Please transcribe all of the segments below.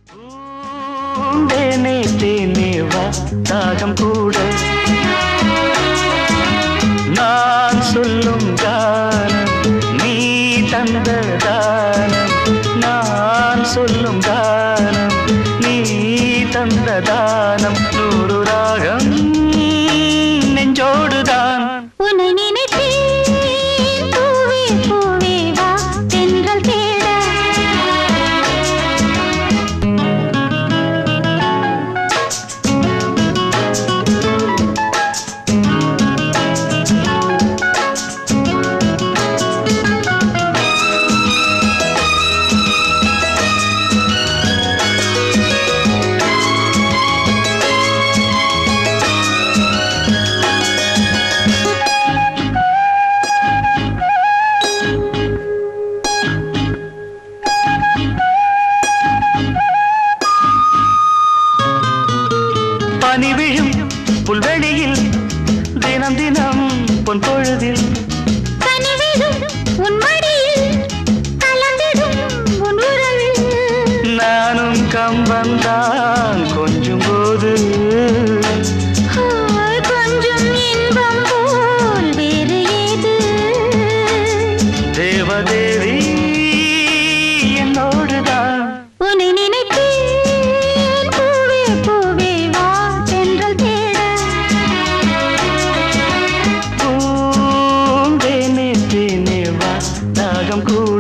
தேனே தேனே வா தாகம் கூட நான் சொல்லும் கானம் நீ தந்த தானம் நான் சொல்லும் கானம் நீ தந்த தானம் நூறு ராகம் நெஞ்சோடுதான் உன்னை நினைத்தேன் பூவே பூவே வா தென்றல் தேட பனி விழும் புல்வெளியில் தினம் தினம் பொன் பொழுதில் கனிவிடும் உன் மடியில் கலந்திடும் உன் உறவில் நானும் கம்பந்தான் கொஞ்சம் போது ஆய், கொஞ்சம் இன்பம் போல் வேறு ஏது தேவதேவி என்னோடுதான் உன்னை நினைத்தேன் பூவே பூவே வா தென்றல் தேட பூந்தேனே தேனே வா தாகம் கூட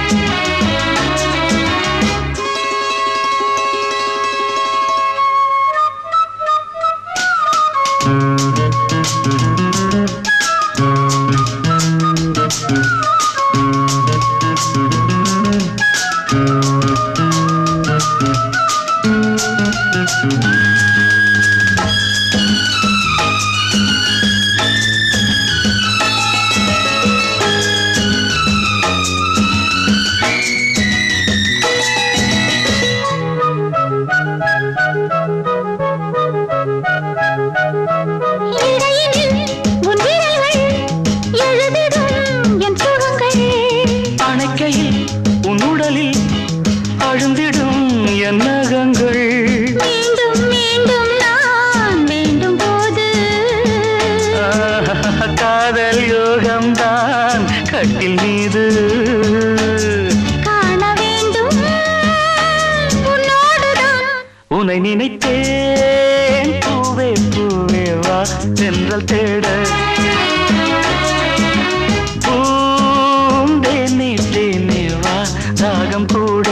இடையினில் உன் விரல்கள் எழுதிடும் என் சுகங்கள் அணைக்கையில் உன் உடலில் அழுந்திடும் என் நகங்கள் மீண்டும் மீண்டும் நான் வேண்டும் போது ஆஹ், காதல் யோகம்தான் கட்டில் மீது காண வேண்டும் உன்னோடுதான் உன்னை நினைத்தேன் பூவே பூவே வா தென்றல் தேட பூந்தேனே தேனே வா தாகம் கூட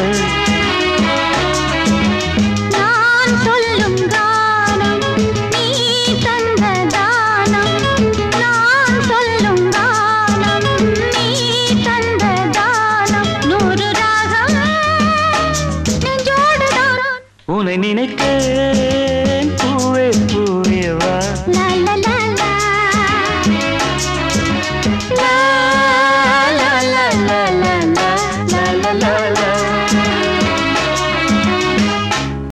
நான் சொல்லும் கானம் நீ தந்த தானம் நான் சொல்லும் கானம் நீ தந்த தானம் நூறு ராகம் நெஞ்சோடுதான் உன்னை நினைத்தேன்